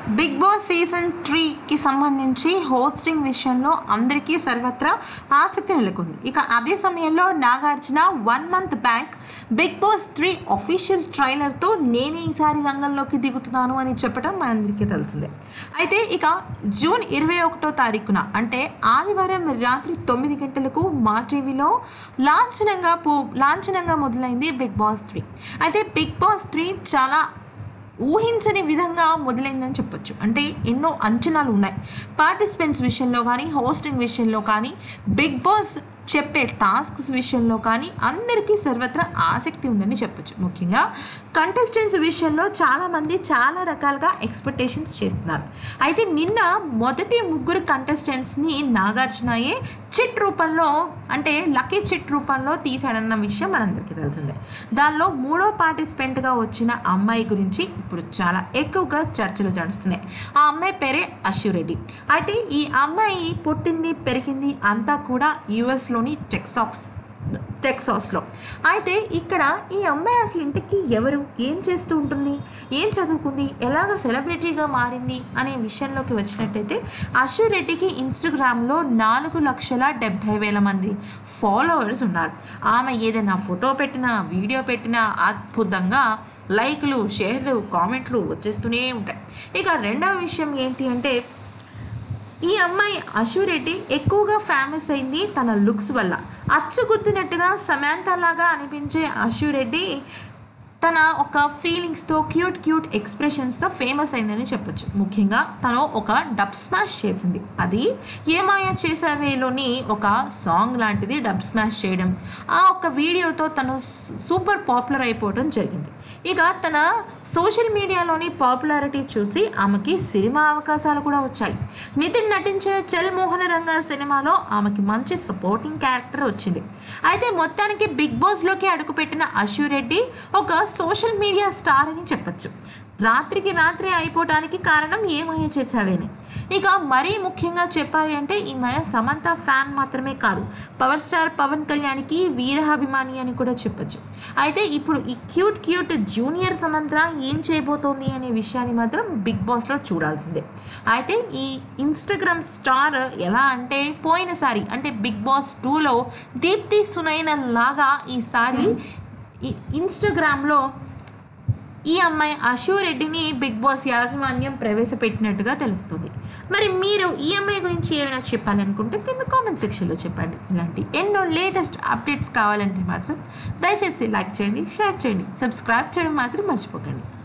big boss season త్రీకి సంబంధించి hosting విషయంలో అందరికీ సర్వత్రా ఆసక్తి నెలకొంది ఇక అదే సమయంలో Nagarjuna one month back Bigg Boss three official ట్రైలర్తో నేనే ఈసారి రంగంలోకి దిగుతున్నాను అని చెప్పడం మనందరికీ తెలిసిందే అయితే ఇక జూన్ ఇరవై ఒకటో తారీఖున అంటే ఆదివారం రాత్రి తొమ్మిది గంటలకు మా టీవీలో లాంఛనంగా పో లాంఛనంగా మొదలైంది బిగ్ బాస్ త్రీ అయితే బిగ్ బాస్ త్రీ చాలా ఊహించని విధంగా మొదలైందని చెప్పొచ్చు అంటే ఎన్నో అంచనాలు ఉన్నాయి పార్టిసిపెంట్స్ విషయంలో కానీ హోస్టింగ్ విషయంలో కానీ బిగ్ బాస్ చెప్పే టాస్క్స్ విషయంలో కానీ అందరికీ సర్వత్రా ఆసక్తి ఉందని చెప్పొచ్చు ముఖ్యంగా కంటెస్టెంట్స్ విషయంలో చాలామంది చాలా రకాలుగా ఎక్స్పెక్టేషన్స్ చేస్తున్నారు అయితే నిన్న మొదటి ముగ్గురు కంటెస్టెంట్స్ని నాగార్జునయే చిట్ రూపంలో అంటే లక్కీ చిట్ రూపంలో తీశాడన్న విషయం మనందరికీ తెలిసిందే దానిలో మూడో పార్టిసిపెంట్గా వచ్చిన అమ్మాయి గురించి ఇప్పుడు చాలా ఎక్కువగా చర్చలు నడుస్తున్నాయి ఆ అమ్మాయి పేరే అశ్యురెడ్డి అయితే ఈ అమ్మాయి పుట్టింది పెరిగింది అంతా కూడా యుఎస్లోని టెక్సాక్స్ టెక్సాస్లో అయితే ఇక్కడ ఈ అమ్మాయి అసలు ఇంటికి ఎవరు ఏం చేస్తూ ఉంటుంది ఏం చదువుకుంది ఎలాగ సెలబ్రిటీగా మారింది అనే విషయంలోకి వచ్చినట్టయితే అశు రెడ్డికి ఇన్స్టాగ్రామ్లో నాలుగు లక్షల డెబ్భై వేల మంది ఫాలోవర్స్ ఉన్నారు ఆమె ఏదైనా ఫోటో పెట్టినా వీడియో పెట్టినా అద్భుతంగా లైక్లు షేర్లు కామెంట్లు వచ్చేస్తూనే ఉంటాయి ఇక రెండవ విషయం ఏంటి అంటే ఈ అమ్మాయి అశురెడ్డి ఎక్కువగా ఫేమస్ అయింది తన లుక్స్ వల్ల అచ్చు గుర్తినట్టుగా సమాంత లాగా అనిపించే అశురెడ్డి తన ఒక ఫీలింగ్స్తో క్యూట్ క్యూట్ ఎక్స్ప్రెషన్స్తో ఫేమస్ అయిందని చెప్పొచ్చు ముఖ్యంగా తను ఒక డబ్ స్మాష్ చేసింది అది ఏమాయా చేసావేలోని ఒక సాంగ్ లాంటిది డబ్ స్మాష్ చేయడం ఆ ఒక వీడియోతో తను సూపర్ పాపులర్ అయిపోవడం జరిగింది ఇక తన సోషల్ మీడియాలోని పాపులారిటీ చూసి ఆమెకి సినిమా అవకాశాలు కూడా వచ్చాయి నితిన్ నటించిన చల్ మోహన రంగ సినిమాలో ఆమెకి మంచి సపోర్టింగ్ క్యారెక్టర్ వచ్చింది అయితే మొత్తానికి బిగ్ బాస్లోకి అడుగుపెట్టిన అశురెడ్డి ఒక సోషల్ మీడియా స్టార్ అని చెప్పచ్చు రాత్రికి రాత్రి అయిపోవడానికి కారణం ఏమయ్య చేసావేని ఇక మరీ ముఖ్యంగా చెప్పాలి అంటే ఈమె సమంత ఫ్యాన్ మాత్రమే కాదు పవర్ స్టార్ పవన్ కళ్యాణ్కి వీరాభిమాని అని కూడా చెప్పొచ్చు అయితే ఇప్పుడు ఈ క్యూట్ క్యూట్ జూనియర్ సమంత ఏం చేయబోతోంది అనే విషయాన్ని మాత్రం బిగ్ బాస్లో చూడాల్సిందే అయితే ఈ ఇన్స్టాగ్రామ్ స్టార్ ఎలా అంటే పోయినసారి అంటే బిగ్ బాస్ టూలో దీప్తి సునైన లాగా ఈసారి ఈ ఇన్స్టాగ్రామ్లో ఈ అమ్మాయి అశూ రెడ్డిని బిగ్ బాస్ యాజమాన్యం ప్రవేశపెట్టినట్టుగా తెలుస్తుంది మరి మీరు ఈ అమ్మాయి గురించి ఏమైనా చెప్పాలనుకుంటే కింద కామెంట్ సెక్షన్లో చెప్పండి ఇలాంటి ఎన్నో లేటెస్ట్ అప్డేట్స్ కావాలంటే మాత్రం దయచేసి లైక్ చేయండి షేర్ చేయండి సబ్స్క్రైబ్ చేయడం మాత్రం మర్చిపోకండి